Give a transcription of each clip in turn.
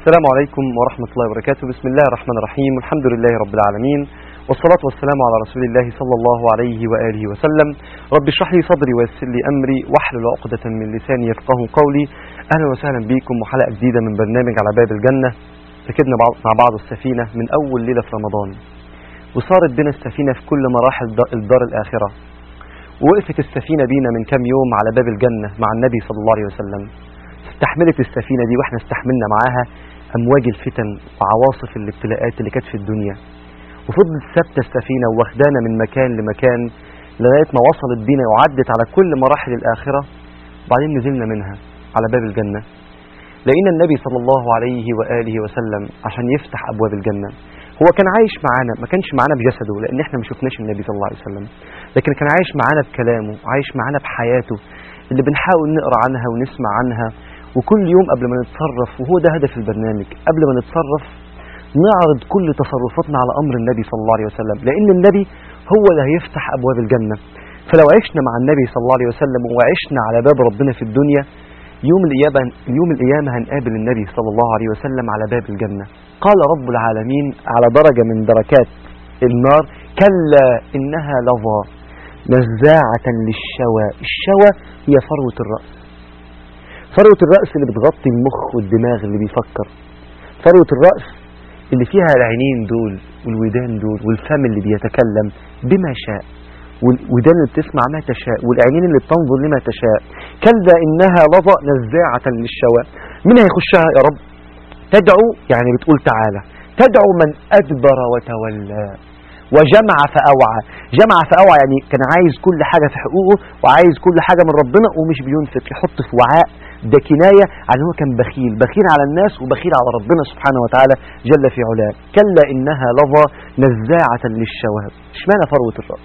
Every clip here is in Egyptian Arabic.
السلام عليكم ورحمة الله وبركاته بسم الله الرحمن الرحيم الحمد لله رب العالمين والصلاة والسلام على رسول الله صلى الله عليه وآله وسلم رب اشرح لي صدري ويسر لي أمري واحلل عقدة من لساني يفقه قولي أهلا وسهلا بكم وحلقة جديدة من برنامج على باب الجنة ركبنا مع بعض السفينة من أول ليلة في رمضان وصارت بنا السفينة في كل مراحل الدار الآخرة ووقفت السفينة بينا من كام يوم على باب الجنة مع النبي صلى الله عليه وسلم استحملت السفينة دي واحنا استحملنا معاها أمواج الفتن وعواصف الابتلاءات اللي كانت في الدنيا وفضلت ثابتة السفينة واخدانا من مكان لمكان لغاية ما وصلت بينا وعدت على كل مراحل الآخرة وبعدين نزلنا منها على باب الجنة لقينا النبي صلى الله عليه وآله وسلم عشان يفتح أبواب الجنة هو كان عايش معانا ما كانش معانا بجسده لأن احنا ما شفناش النبي صلى الله عليه وسلم لكن كان عايش معانا بكلامه عايش معانا بحياته اللي بنحاول نقرأ عنها ونسمع عنها وكل يوم قبل ما نتصرف وهو ده هدف البرنامج قبل ما نتصرف نعرض كل تصرفاتنا على أمر النبي صلى الله عليه وسلم لأن النبي هو اللي هيفتح أبواب الجنة فلو عشنا مع النبي صلى الله عليه وسلم وعشنا على باب ربنا في الدنيا يوم القيامة يوم القيامة هنقابل النبي صلى الله عليه وسلم على باب الجنة قال رب العالمين على درجة من دركات النار كلا إنها لظى نزاعة للشوى الشوى هي فروة الرأس فروة الرأس اللي بتغطي المخ والدماغ اللي بيفكر فروة الرأس اللي فيها العينين دول والودان دول والفم اللي بيتكلم بما شاء والودان اللي بتسمع ما تشاء والعينين اللي بتنظر لما تشاء كلا إنها لظى نزاعة للشوى مين هيخشها يا رب تدعو يعني بتقول تعالى تدعو من أدبر وتولى وجمع فأوعى جمع فأوعى يعني كان عايز كل حاجة في حقوقه وعايز كل حاجة من ربنا ومش بينفق يحط في وعاء ده كناية عن هو كان بخيل بخيل على الناس وبخيل على ربنا سبحانه وتعالى جل في علاه كلا إنها لظى نزاعة للشوى اشمعنى فروة الرأس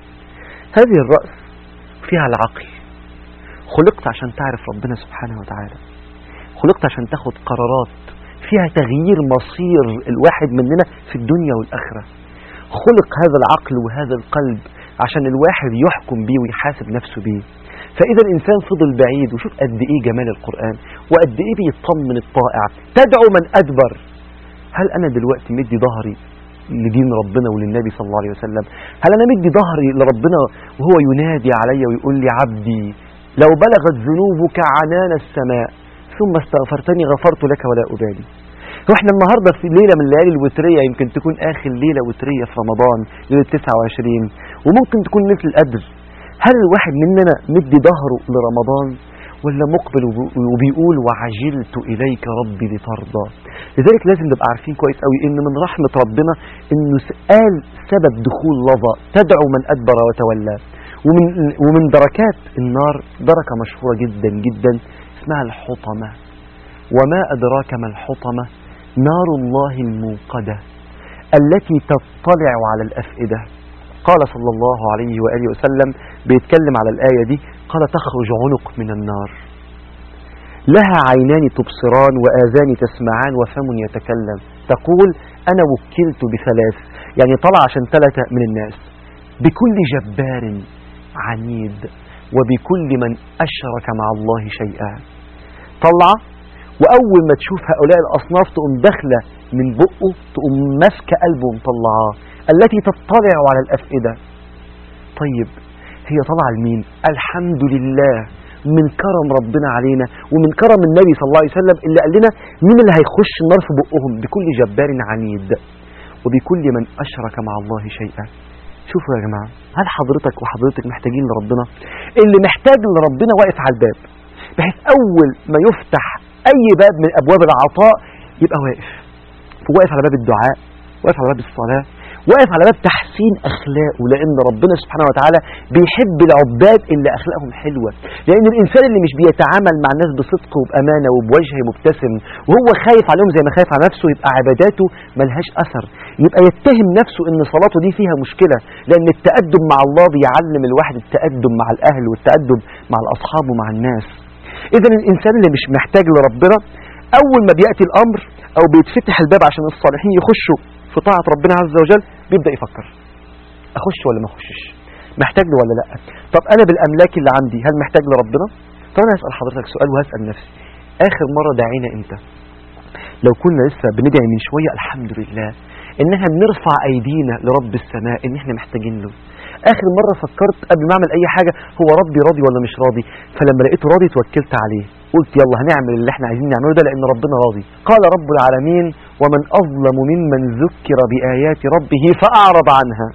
هذه الرأس فيها العقل خلقت عشان تعرف ربنا سبحانه وتعالى خلقت عشان تاخد قرارات فيها تغيير مصير الواحد مننا في الدنيا والآخرة خلق هذا العقل وهذا القلب عشان الواحد يحكم بيه ويحاسب نفسه بيه فإذا الإنسان فضل بعيد وشوف قد إيه جمال القرآن وقد إيه بيطمن الطائع تدعو من أدبر هل أنا دلوقتي مدي ظهري لدين ربنا وللنبي صلى الله عليه وسلم هل أنا مدي ظهري لربنا وهو ينادي علي ويقول لي عبدي لو بلغت ذنوبك عنان السماء ثم استغفرتني غفرت لك ولا أبالي واحنا النهاردة في ليلة من الليالي الوترية يمكن تكون آخر ليلة وترية في رمضان ليلة 29 وممكن تكون ليلة القدر هل الواحد مننا مدي ظهره لرمضان ولا مقبل وبيقول وعجلت إليك ربي لترضى لذلك لازم نبقى عارفين كويس قوي إن من رحمة ربنا إنه قال سبب دخول لظى تدعو من أدبر وتولى ومن, ومن دركات النار دركة مشهورة جدا جدا اسمها الحطمة وما أدراك ما الحطمة نار الله الموقدة التي تطلع على الأفئدة قال صلى الله عليه وآله وسلم بيتكلم على الآية دي قال تخرج عنق من النار لها عينان تبصران وآذان تسمعان وفم يتكلم تقول أنا وكلت بثلاث يعني طلع عشان ثلاثة من الناس بكل جبار عنيد وبكل من أشرك مع الله شيئا طلع وأول ما تشوف هؤلاء الأصناف تقوم داخلة من بقه تقوم ماسكة قلبه ومطلعاه التي تطلع على الأفئدة طيب هي طالعة لمين الحمد لله من كرم ربنا علينا ومن كرم النبي صلى الله عليه وسلم اللي قال لنا مين اللي هيخش النار في بقهم بكل جبار عنيد وبكل من أشرك مع الله شيئا شوفوا يا جماعة هل حضرتك وحضرتك محتاجين لربنا اللي محتاج لربنا واقف على الباب بحيث أول ما يفتح أي باب من أبواب العطاء يبقى واقف واقف على باب الدعاء واقف على باب الصلاة واقف على باب تحسين أخلاقه لأن ربنا سبحانه وتعالى بيحب العباد اللي أخلاقهم حلوة لأن الإنسان اللي مش بيتعامل مع الناس بصدق وبأمانة وبوجه مبتسم وهو خايف عليهم زي ما خايف على نفسه يبقى عباداته ملهاش أثر يبقى يتهم نفسه أن صلاته دي فيها مشكلة لأن التأدب مع الله بيعلم الواحد التأدب مع الأهل والتأدب مع الأصحاب ومع الناس إذا الإنسان اللي مش محتاج لربنا أول ما بيأتي الأمر أو بيتفتح الباب عشان الصالحين يخشوا في طاعة ربنا عز وجل بيبدأ يفكر أخش ولا ما أخشش محتاج له ولا لا طب أنا بالأملاك اللي عندي هل محتاج لربنا طب أنا هسأل حضرتك سؤال وهسأل نفسي آخر مرة دعينا إمتى لو كنا لسه بندعي من شوية الحمد لله ان احنا بنرفع ايدينا لرب السماء ان احنا محتاجين له اخر مرة فكرت قبل ما اعمل اي حاجة هو ربي راضي ولا مش راضي فلما لقيته راضي توكلت عليه قلت يلا هنعمل اللي احنا عايزين نعمله ده لان ربنا راضي قال رب العالمين ومن اظلم ممن ذكر بايات ربه فاعرض عنها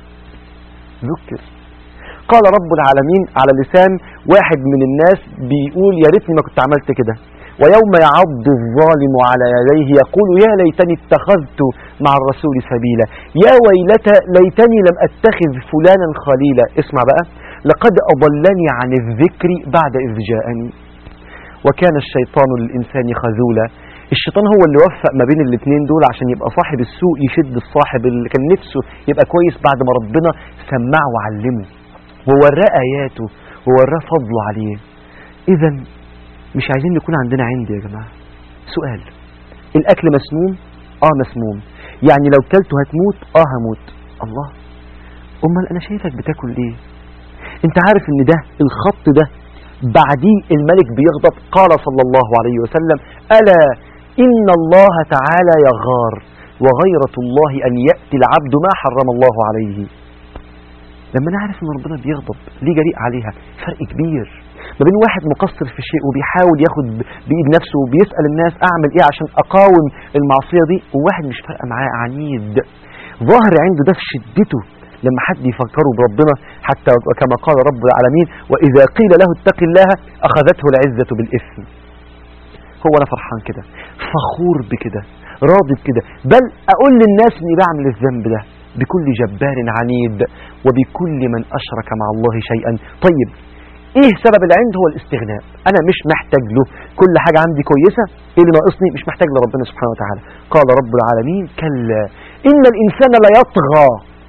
ذكر قال رب العالمين على لسان واحد من الناس بيقول يا ريتني ما كنت عملت كده ويوم يعض الظالم على يديه يقول يا ليتني اتخذت مع الرسول سبيلا يا ويلتى ليتني لم اتخذ فلانا خليلا اسمع بقى لقد اضلني عن الذكر بعد اذ جاءني وكان الشيطان للانسان خذولا الشيطان هو اللي وفق ما بين الاثنين دول عشان يبقى صاحب السوء يشد الصاحب اللي كان نفسه يبقى كويس بعد ما ربنا سمعه وعلمه ووراه اياته ووراه فضله عليه اذا مش عايزين نكون عندنا عند يا جماعه سؤال الاكل مسموم اه مسموم يعني لو كلته هتموت اه هموت الله امال انا شايفك بتاكل ليه انت عارف ان ده الخط ده بعديه الملك بيغضب قال صلى الله عليه وسلم الا ان الله تعالى يغار وغيرة الله ان ياتي العبد ما حرم الله عليه لما انا عارف ان ربنا بيغضب ليه جريء عليها فرق كبير ما بين واحد مقصر في شيء وبيحاول ياخد بايد نفسه وبيسال الناس اعمل ايه عشان اقاوم المعصيه دي وواحد مش فارقه معاه عنيد ظاهر عنده ده في شدته لما حد يفكره بربنا حتى كما قال رب العالمين واذا قيل له اتق الله اخذته العزه بالاثم هو انا فرحان كده فخور بكده راضي بكده بل اقول للناس اني بعمل الذنب ده بكل جبار عنيد وبكل من أشرك مع الله شيئا طيب ايه سبب العند هو الاستغناء انا مش محتاج له كل حاجة عندي كويسة ايه اللي ناقصني مش محتاج لربنا سبحانه وتعالى قال رب العالمين كلا ان الانسان لا يطغى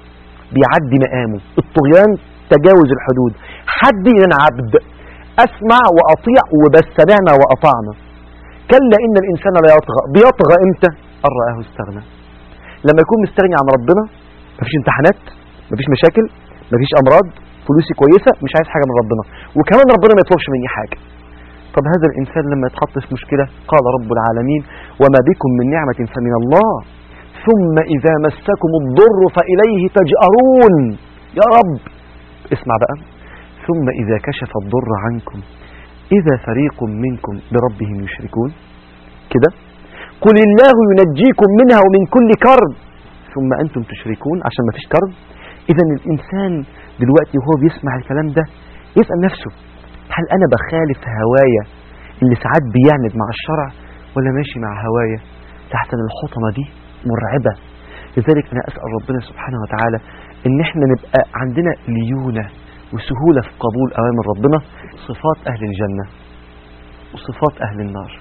بيعدي مقامه الطغيان تجاوز الحدود حد انا عبد اسمع واطيع وبس سمعنا واطعنا كلا ان الانسان لا يطغى بيطغى امتى ان رآه استغنى لما يكون مستغني عن ربنا مفيش امتحانات مفيش مشاكل مفيش امراض فلوسي كويسه مش عايز حاجه من ربنا وكمان ربنا ما يطلبش مني حاجه طب هذا الانسان لما يتحط في مشكله قال رب العالمين وما بكم من نعمه فمن الله ثم اذا مسكم الضر فاليه تجارون يا رب اسمع بقى ثم اذا كشف الضر عنكم اذا فريق منكم بربهم يشركون كده قل الله ينجيكم منها ومن كل كرب ثم أنتم تشركون عشان ما فيش كرب إذا الإنسان دلوقتي وهو بيسمع الكلام ده يسأل نفسه هل أنا بخالف هوايا اللي ساعات بيعند مع الشرع ولا ماشي مع هوايا تحت الحطمة دي مرعبة لذلك أنا أسأل ربنا سبحانه وتعالى إن إحنا نبقى عندنا ليونة وسهولة في قبول أوامر ربنا صفات أهل الجنة وصفات أهل النار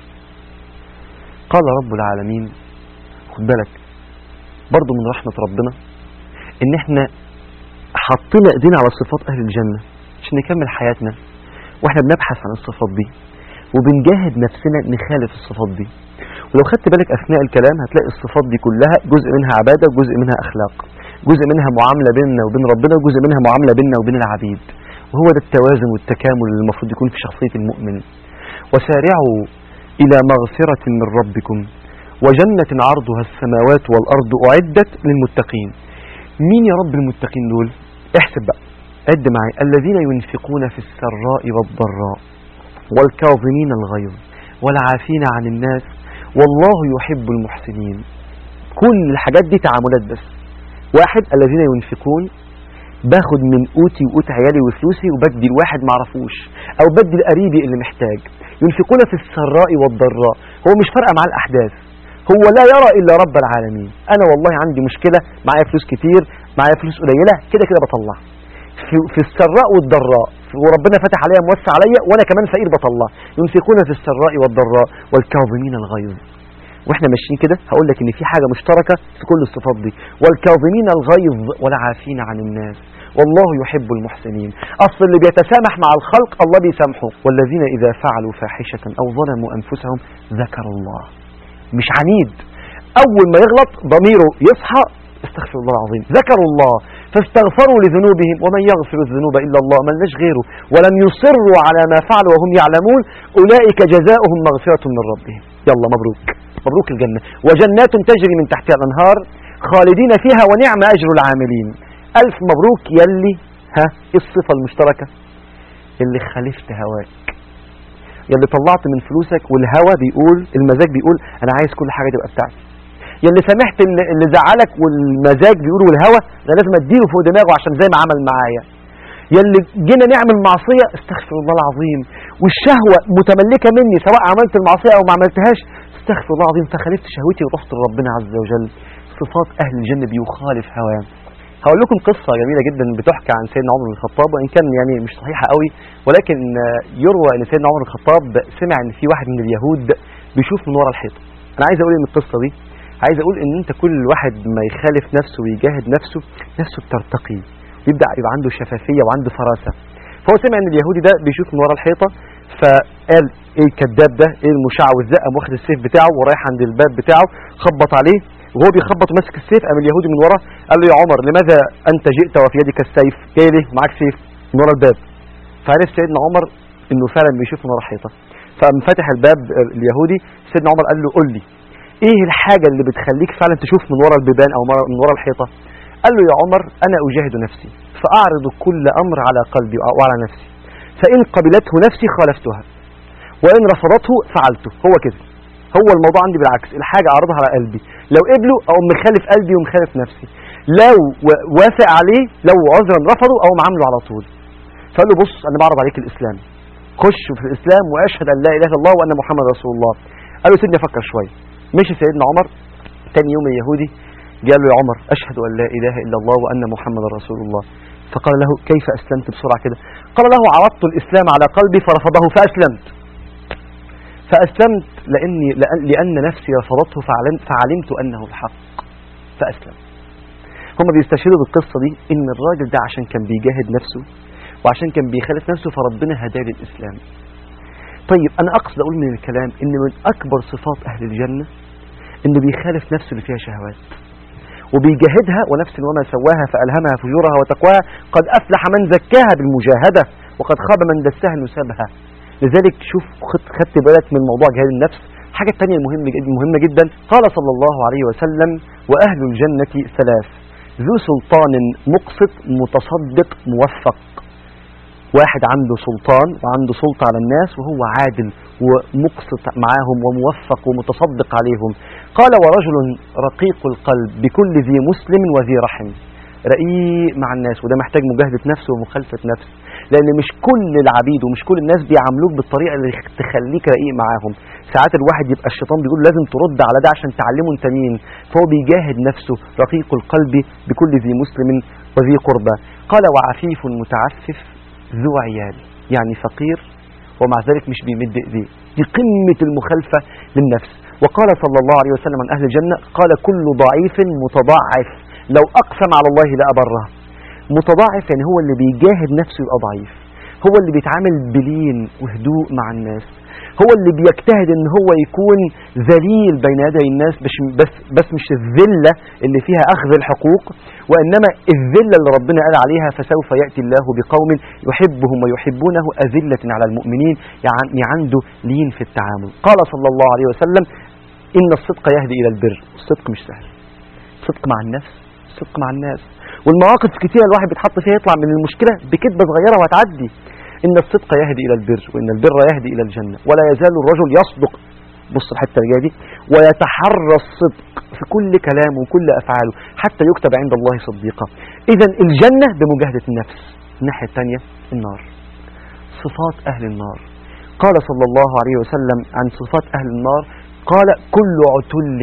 قال رب العالمين خد بالك برضو من رحمة ربنا ان احنا حطينا ايدينا على صفات اهل الجنة عشان نكمل حياتنا واحنا بنبحث عن الصفات دي وبنجاهد نفسنا نخالف الصفات دي ولو خدت بالك اثناء الكلام هتلاقي الصفات دي كلها جزء منها عبادة وجزء منها اخلاق جزء منها معاملة بيننا وبين ربنا وجزء منها معاملة بيننا وبين العبيد وهو ده التوازن والتكامل اللي المفروض يكون في شخصية المؤمن وسارعوا إلى مغفرة من ربكم وجنة عرضها السماوات والأرض أعدت للمتقين مين يا رب المتقين دول احسب بقى عد معي الذين ينفقون في السراء والضراء والكاظمين الغيظ والعافين عن الناس والله يحب المحسنين كل الحاجات دي تعاملات بس واحد الذين ينفقون باخد من قوتي وقوت عيالي وفلوسي وبدي الواحد معرفوش او بدي لقريبي اللي محتاج ينفقون في السراء والضراء هو مش فارقه مع الاحداث هو لا يرى الا رب العالمين انا والله عندي مشكله معايا فلوس كتير معايا فلوس قليله كده كده بطلع في, في السراء والضراء وربنا فتح عليا موسع عليا وانا كمان فقير بطلع ينفقون في السراء والضراء والكاظمين الغيظ واحنا ماشيين كده هقول لك ان في حاجه مشتركه في كل الصفات دي والكاظمين الغيظ والعافين عن الناس والله يحب المحسنين اصل اللي بيتسامح مع الخلق الله بيسامحه والذين اذا فعلوا فاحشه او ظلموا انفسهم ذكروا الله مش عنيد اول ما يغلط ضميره يصحى استغفر الله العظيم ذكروا الله فاستغفروا لذنوبهم ومن يغفر الذنوب الا الله من لش غيره ولم يصروا على ما فعلوا وهم يعلمون اولئك جزاؤهم مغفره من ربهم يلا مبروك مبروك الجنة وجنات تجري من تحتها الأنهار خالدين فيها ونعم أجر العاملين ألف مبروك يلي ها إيه الصفة المشتركة اللي خالفت هواك يلي طلعت من فلوسك والهوى بيقول المزاج بيقول أنا عايز كل حاجة تبقى بتاعتي يلي سامحت اللي اللي زعلك والمزاج بيقول والهوى ده لازم اديله فوق دماغه عشان زي ما عمل معايا يلي جينا نعمل معصية استغفر الله العظيم والشهوة متملكة مني سواء عملت المعصية أو ما عملتهاش استغفر الله العظيم فخالفت شهوتي ورحت لربنا عز وجل صفات أهل الجنة بيخالف هواه هقول لكم قصة جميلة جدا بتحكى عن سيدنا عمر بن الخطاب وإن كان يعني مش صحيحة قوي ولكن آه، يروى أن سيدنا عمر بن الخطاب سمع أن في واحد من اليهود بيشوف من ورا الحيطة أنا عايز أقول إن القصة دي عايز أقول إن أنت كل واحد ما يخالف نفسه ويجاهد نفسه نفسه بترتقي يبدأ يبقى عنده شفافية وعنده فراسة فهو سمع ان اليهودي ده بيشوف من ورا الحيطة فقال ايه الكذاب ده ايه المشعوذ ده قام واخد السيف بتاعه ورايح عند الباب بتاعه خبط عليه وهو بيخبط وماسك السيف قام اليهودي من ورا قال له يا عمر لماذا انت جئت وفي يدك السيف جاي ليه معاك سيف من ورا الباب فعرف سيدنا عمر انه فعلا بيشوف من ورا الحيطة فقام فتح الباب اليهودي سيدنا عمر قال له قل لي ايه الحاجة اللي بتخليك فعلا تشوف من ورا البيبان او من ورا الحيطة قال له يا عمر أنا أجاهد نفسي فأعرض كل أمر على قلبي وعلى نفسي فإن قبلته نفسي خالفتها وإن رفضته فعلته هو كده هو الموضوع عندي بالعكس الحاجة أعرضها على قلبي لو قبله أو مخالف قلبي ومخالف نفسي لو و- وافق عليه لو عذرا رفضه أو معامله على طول فقال له بص أنا بعرض عليك الإسلام خش في الإسلام وأشهد أن لا إله إلا الله وأن محمد رسول الله قال له سيدني أفكر شوية مشي سيدنا عمر تاني يوم اليهودي قال له يا عمر أشهد أن لا إله إلا الله وأن محمد رسول الله فقال له كيف أسلمت بسرعة كده قال له عرضت الإسلام على قلبي فرفضه فأسلمت فأسلمت لأني لأن, لأن نفسي رفضته فعلمت, فعلمت أنه الحق فأسلم هم بيستشهدوا بالقصة دي إن الراجل ده عشان كان بيجاهد نفسه وعشان كان بيخالف نفسه فربنا هداه للإسلام طيب أنا أقصد أقول من الكلام إن من أكبر صفات أهل الجنة إنه بيخالف نفسه اللي فيها شهوات وبيجاهدها ونفس وما سواها فألهمها فجورها وتقواها قد أفلح من زكاها بالمجاهدة وقد خاب من دسها نسبها لذلك شوف خد خدت بالك من موضوع جهاد النفس حاجة تانية مهمة جدا, مهمة جدا قال صلى الله عليه وسلم وأهل الجنة ثلاث ذو سلطان مقسط متصدق موفق واحد عنده سلطان وعنده سلطة على الناس وهو عادل ومقسط معاهم وموفق ومتصدق عليهم قال ورجل رقيق القلب بكل ذي مسلم وذي رحم رقيق مع الناس وده محتاج مجاهدة نفس ومخالفة نفس لأن مش كل العبيد ومش كل الناس بيعاملوك بالطريقة اللي تخليك رقيق معاهم ساعات الواحد يبقى الشيطان بيقول لازم ترد على ده عشان تعلمه انت مين فهو بيجاهد نفسه رقيق القلب بكل ذي مسلم وذي قربى قال وعفيف متعفف ذو عيال يعني فقير ومع ذلك مش بيمد ايديه دي قمة المخالفة للنفس وقال صلى الله عليه وسلم عن أهل الجنة قال كل ضعيف متضعف لو أقسم على الله لأبره متضاعف يعني هو اللي بيجاهد نفسه يبقى ضعيف هو اللي بيتعامل بلين وهدوء مع الناس هو اللي بيجتهد ان هو يكون ذليل بين يدي الناس بس, بس, بس مش الذلة اللي فيها اخذ الحقوق وانما الذلة اللي ربنا قال عليها فسوف يأتي الله بقوم يحبهم ويحبونه أذلة على المؤمنين يعني عنده لين في التعامل قال صلى الله عليه وسلم إن الصدق يهدي إلى البر الصدق مش سهل صدق مع النفس صدق مع الناس والمواقف كتير الواحد بيتحط فيها يطلع من المشكلة بكذبة صغيرة وهتعدي إن الصدق يهدي إلى البر وإن البر يهدي إلى الجنة ولا يزال الرجل يصدق بص الحتة اللي جايه دي ويتحرى الصدق في كل كلامه وكل أفعاله حتى يكتب عند الله صديقا إذا الجنة بمجاهدة النفس الناحية الثانية النار صفات أهل النار قال صلى الله عليه وسلم عن صفات أهل النار قال كل عتل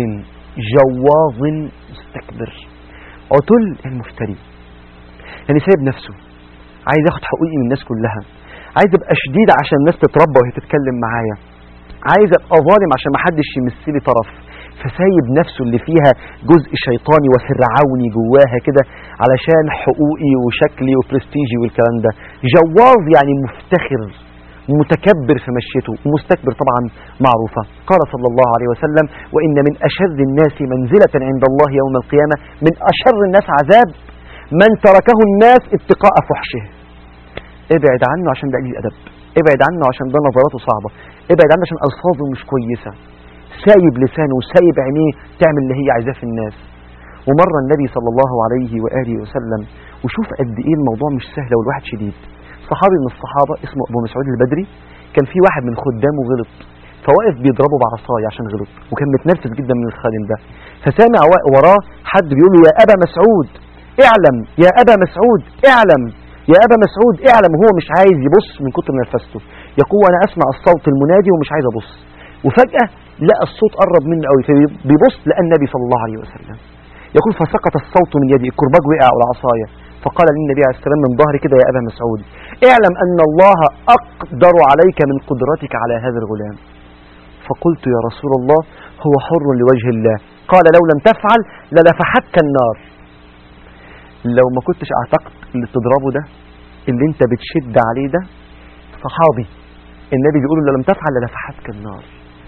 جواظ مستكبر عتل المفتري يعني سايب نفسه عايز ياخد حقوقي من الناس كلها عايز ابقى شديد عشان الناس تتربى وهي تتكلم معايا عايز ابقى ظالم عشان ما حدش يمس لي طرف فسايب نفسه اللي فيها جزء شيطاني وفرعوني جواها كده علشان حقوقي وشكلي وبرستيجي والكلام ده جواز يعني مفتخر متكبر في مشيته ومستكبر طبعا معروفة قال صلى الله عليه وسلم وإن من أشر الناس منزلة عند الله يوم القيامة من أشر الناس عذاب من تركه الناس اتقاء فحشه ابعد عنه عشان ده قليل أدب ابعد عنه عشان ده نظراته صعبة ابعد عنه عشان ألفاظه مش كويسة سايب لسانه وسايب عينيه تعمل اللي هي عايزاه في الناس ومرة النبي صلى الله عليه وآله وسلم وشوف قد إيه الموضوع مش سهل والواحد شديد صحابي من الصحابة اسمه أبو مسعود البدري كان في واحد من خدامه غلط فواقف بيضربه بعصاية عشان غلط وكان متنرفز جدا من الخادم ده فسامع وراه حد بيقول له يا أبا مسعود اعلم يا أبا مسعود اعلم يا أبا مسعود اعلم وهو مش عايز يبص من كتر نرفزته يقول أنا أسمع الصوت المنادي ومش عايز أبص وفجأة لقى الصوت قرب منه قوي فبيبص لقى النبي صلى الله عليه وسلم يقول فسقط الصوت من يدي الكرباج وقع والعصاية فقال للنبي عليه السلام من ظهري كده يا أبا مسعود اعلم أن الله أقدر عليك من قدرتك على هذا الغلام فقلت يا رسول الله هو حر لوجه الله قال لو لم تفعل للفحتك النار لو ما كنتش اعتقد اللي تضربه ده اللي انت بتشد عليه ده صحابي النبي بيقول لو لم تفعل للفحتك النار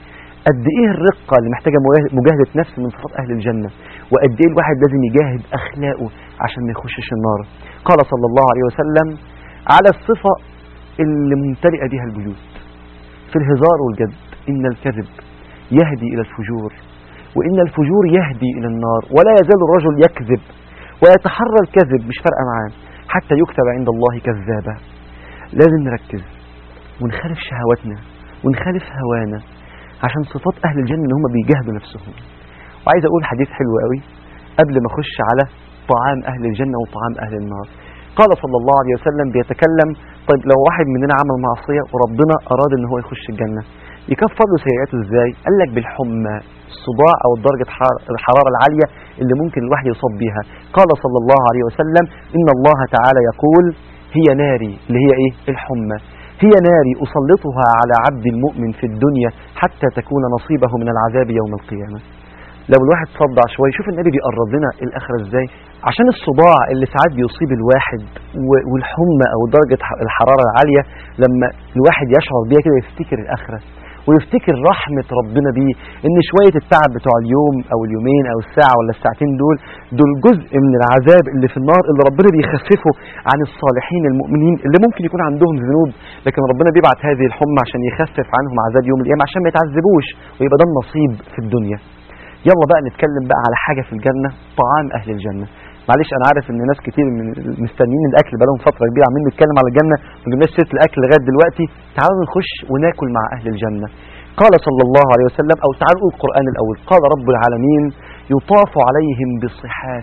قد ايه الرقة اللي محتاجة مجاهدة نفس من صفات اهل الجنة وقد ايه الواحد لازم يجاهد اخلاقه عشان ما يخشش النار قال صلى الله عليه وسلم على الصفة اللي ممتلئة بها البيوت في الهزار والجد إن الكذب يهدي إلى الفجور وإن الفجور يهدي إلى النار ولا يزال الرجل يكذب ويتحرى الكذب مش فارقة معاه حتى يكتب عند الله كذابا لازم نركز ونخالف شهواتنا ونخالف هوانا عشان صفات أهل الجنة إن هم بيجاهدوا نفسهم وعايز أقول حديث حلو قوي قبل ما أخش على طعام أهل الجنة وطعام أهل النار قال صلى الله عليه وسلم بيتكلم طيب لو واحد مننا عمل معصية وربنا أراد إن هو يخش الجنة يكفر له سيئاته ازاي قال لك بالحمى الصداع او درجة الحرارة العالية اللي ممكن الواحد يصاب بيها قال صلى الله عليه وسلم ان الله تعالى يقول هي ناري اللي هي ايه الحمى هي ناري أسلطها على عبد المؤمن في الدنيا حتى تكون نصيبه من العذاب يوم القيامة لو الواحد صدع شوية شوف النبي بيقرب لنا الآخرة ازاي عشان الصداع اللي ساعات بيصيب الواحد والحمى أو درجة الحرارة العالية لما الواحد يشعر بيها كده يفتكر الآخرة ويفتكر رحمة ربنا بيه ان شوية التعب بتوع اليوم او اليومين او الساعة ولا الساعتين دول دول جزء من العذاب اللي في النار اللي ربنا بيخففه عن الصالحين المؤمنين اللي ممكن يكون عندهم ذنوب لكن ربنا بيبعت هذه الحمى عشان يخفف عنهم عذاب يوم القيامة عشان ما يتعذبوش ويبقى ده النصيب في الدنيا يلا بقى نتكلم بقى على حاجة في الجنة طعام أهل الجنة معلش انا عارف ان ناس كتير من مستنيين الاكل بقالهم فتره كبيره عمالين نتكلم على الجنه ما جبناش سيره الاكل لغايه دلوقتي تعالوا نخش وناكل مع اهل الجنه قال صلى الله عليه وسلم او تعالوا نقول القران الاول قال رب العالمين يطاف عليهم بصحاف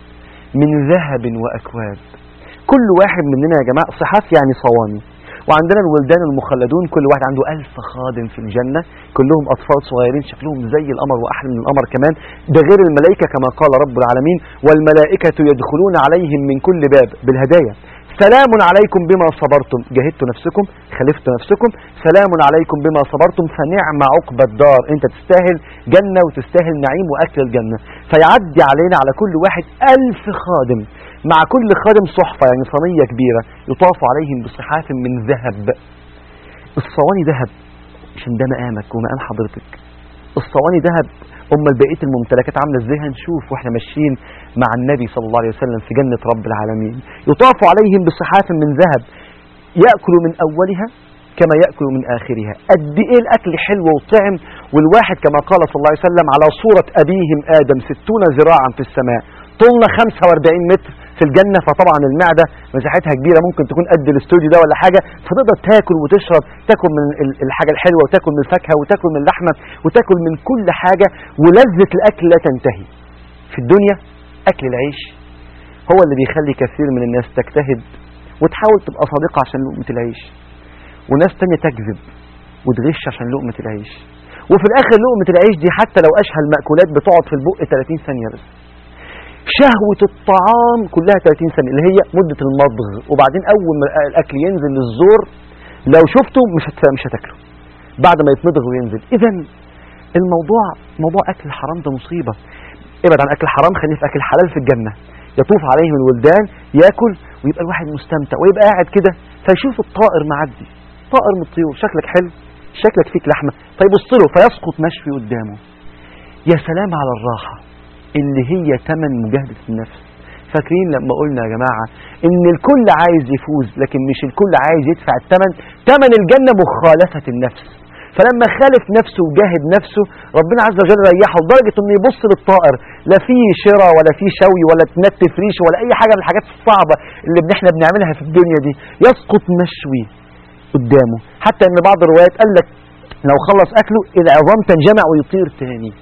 من ذهب واكواب كل واحد مننا يا جماعه صحاف يعني صواني وعندنا الولدان المخلدون كل واحد عنده ألف خادم في الجنة كلهم أطفال صغيرين شكلهم زي القمر وأحلى من القمر كمان ده غير الملائكة كما قال رب العالمين والملائكة يدخلون عليهم من كل باب بالهدايا سلام عليكم بما صبرتم جهدتوا نفسكم خلفتوا نفسكم سلام عليكم بما صبرتم فنعم عقب الدار انت تستاهل جنة وتستاهل نعيم وأكل الجنة فيعدي علينا على كل واحد ألف خادم مع كل خادم صحفة يعني صينية كبيرة يطاف عليهم بصحاف من ذهب الصواني ذهب عشان ده مقامك ومقام حضرتك الصواني ذهب أما بقية الممتلكات عاملة ازاي هنشوف واحنا ماشيين مع النبي صلى الله عليه وسلم في جنة رب العالمين يطاف عليهم بصحاف من ذهب يأكل من أولها كما يأكل من آخرها قد إيه الأكل حلو وطعم والواحد كما قال صلى الله عليه وسلم على صورة أبيهم آدم ستون ذراعا في السماء طولنا 45 متر في الجنة فطبعا المعدة مساحتها كبيرة ممكن تكون قد الاستوديو ده ولا حاجة فتقدر تاكل وتشرب تاكل من الحاجة الحلوة وتاكل من الفاكهة وتاكل من اللحمة وتاكل من كل حاجة ولذة الأكل لا تنتهي في الدنيا أكل العيش هو اللي بيخلي كثير من الناس تجتهد وتحاول تبقى صادقة عشان لقمة العيش وناس تانية تكذب وتغش عشان لقمة العيش وفي الآخر لقمة العيش دي حتى لو أشهى المأكولات بتقعد في البق 30 ثانية بس شهوة الطعام كلها 30 ثانية اللي هي مدة المضغ وبعدين أول ما الأكل ينزل للزور لو شفته مش مش هتاكله بعد ما يتمضغ وينزل إذا الموضوع موضوع أكل الحرام ده مصيبة ابعد عن أكل الحرام خليه في أكل الحلال في الجنة يطوف عليهم الولدان ياكل ويبقى الواحد مستمتع ويبقى قاعد كده فيشوف الطائر معدي طائر من الطيور شكلك حلو شكلك فيك لحمة فيبص له فيسقط مشفي قدامه يا سلام على الراحة اللي هي تمن مجاهدة النفس فاكرين لما قلنا يا جماعة ان الكل عايز يفوز لكن مش الكل عايز يدفع الثمن ثمن الجنة مخالفة النفس فلما خالف نفسه وجاهد نفسه ربنا عز وجل ريحه لدرجة انه يبص للطائر لا في شراء ولا في شوي ولا تنت فريش ولا اي حاجة من الحاجات الصعبة اللي احنا بنعملها في الدنيا دي يسقط مشوي قدامه حتى ان بعض الروايات قال لك لو خلص اكله العظام تنجمع ويطير تاني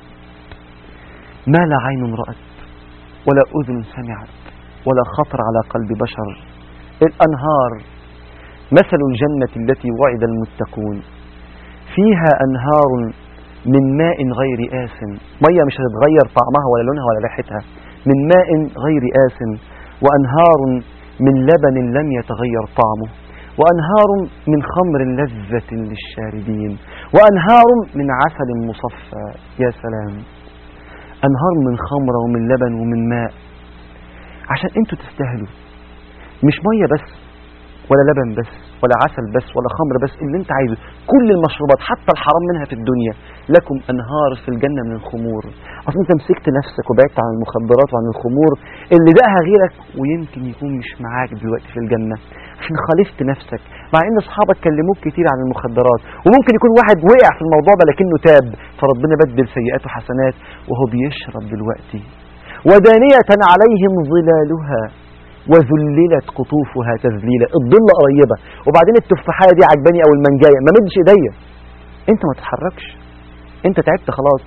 ما لا عين رأت ولا أذن سمعت ولا خطر على قلب بشر الأنهار مثل الجنة التي وعد المتقون فيها أنهار من ماء غير آس مية مش هتتغير طعمها ولا لونها ولا ريحتها من ماء غير آس وأنهار من لبن لم يتغير طعمه وأنهار من خمر لذة للشاربين وأنهار من عسل مصفى يا سلام أنهار من خمرة ومن لبن ومن ماء عشان انتوا تستاهلوا مش مية بس ولا لبن بس ولا عسل بس ولا خمر بس اللي انت عايزه كل المشروبات حتى الحرام منها في الدنيا لكم انهار في الجنة من الخمور اصلا انت مسكت نفسك وبعدت عن المخدرات وعن الخمور اللي دقها غيرك ويمكن يكون مش معاك دلوقتي في الجنة عشان خالفت نفسك مع ان اصحابك كلموك كتير عن المخدرات وممكن يكون واحد وقع في الموضوع ده لكنه تاب فربنا بدل سيئاته حسنات وهو بيشرب دلوقتي ودانية عليهم ظلالها وذللت قطوفها تذليلا الظل قريبة وبعدين التفاحية دي عجباني او المانجاية ما مدش ايديا انت ما تتحركش انت تعبت خلاص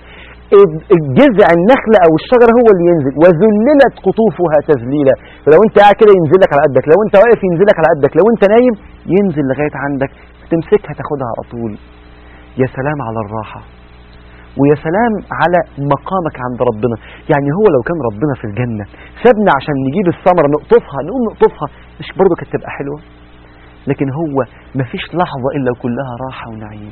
الجذع النخلة او الشجرة هو اللي ينزل وذللت قطوفها تذليلا فلو انت قاعد كده ينزل لك على قدك لو انت واقف ينزل لك على قدك لو انت نايم ينزل لغاية عندك تمسكها تاخدها على طول يا سلام على الراحة ويا سلام على مقامك عند ربنا يعني هو لو كان ربنا في الجنة سابنا عشان نجيب الثمرة نقطفها نقوم نقطفها مش برضه كانت تبقى حلوة لكن هو مفيش لحظة إلا كلها راحة ونعيم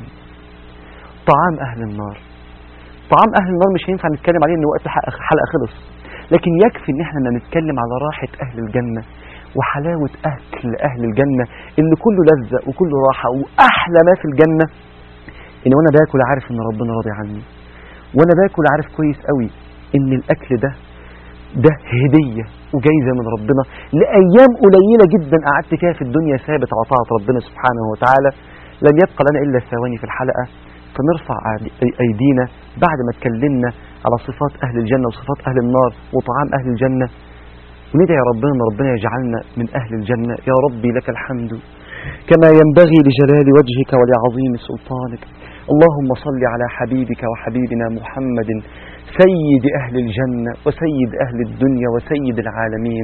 طعام أهل النار طعام أهل النار مش هينفع نتكلم عليه إن وقت الحلقة خلص لكن يكفي إن احنا نتكلم على راحة أهل الجنة وحلاوة أكل أهل الجنة اللي كله لذة وكله راحة وأحلى ما في الجنة إن وأنا باكل عارف إن ربنا راضي عني وأنا باكل عارف كويس قوي إن الأكل ده ده هدية وجايزة من ربنا لأيام قليلة جدا قعدت فيها في الدنيا ثابت على طاعة ربنا سبحانه وتعالى لم يبقى لنا إلا الثواني في الحلقة فنرفع أيدينا بعد ما اتكلمنا على صفات أهل الجنة وصفات أهل النار وطعام أهل الجنة وندعي ربنا أن ربنا يجعلنا من أهل الجنة يا ربي لك الحمد كما ينبغي لجلال وجهك ولعظيم سلطانك اللهم صل على حبيبك وحبيبنا محمد سيد أهل الجنة وسيد أهل الدنيا وسيد العالمين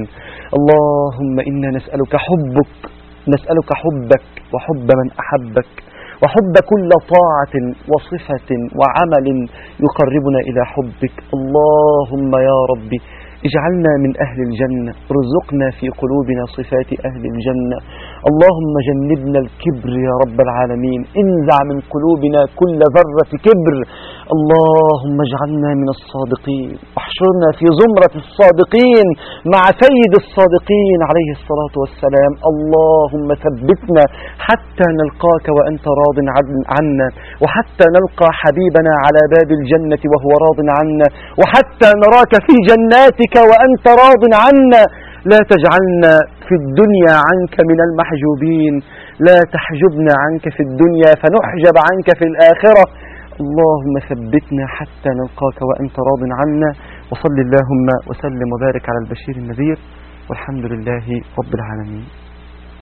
اللهم إنا نسألك حبك نسألك حبك وحب من أحبك وحب كل طاعة وصفة وعمل يقربنا إلى حبك اللهم يا ربي اجعلنا من أهل الجنة ارزقنا في قلوبنا صفات أهل الجنة اللهم جنبنا الكبر يا رب العالمين انزع من قلوبنا كل ذرة كبر اللهم اجعلنا من الصادقين واحشرنا في زمرة الصادقين مع سيد الصادقين عليه الصلاة والسلام اللهم ثبتنا حتى نلقاك وأنت راض عنا وحتى نلقى حبيبنا على باب الجنة وهو راض عنا وحتى نراك في جناتك وأنت راض عنا لا تجعلنا في الدنيا عنك من المحجوبين لا تحجبنا عنك في الدنيا فنحجب عنك في الآخرة اللهم ثبتنا حتى نلقاك وأنت راض عنا وصل اللهم وسلم وبارك على البشير النذير والحمد لله رب العالمين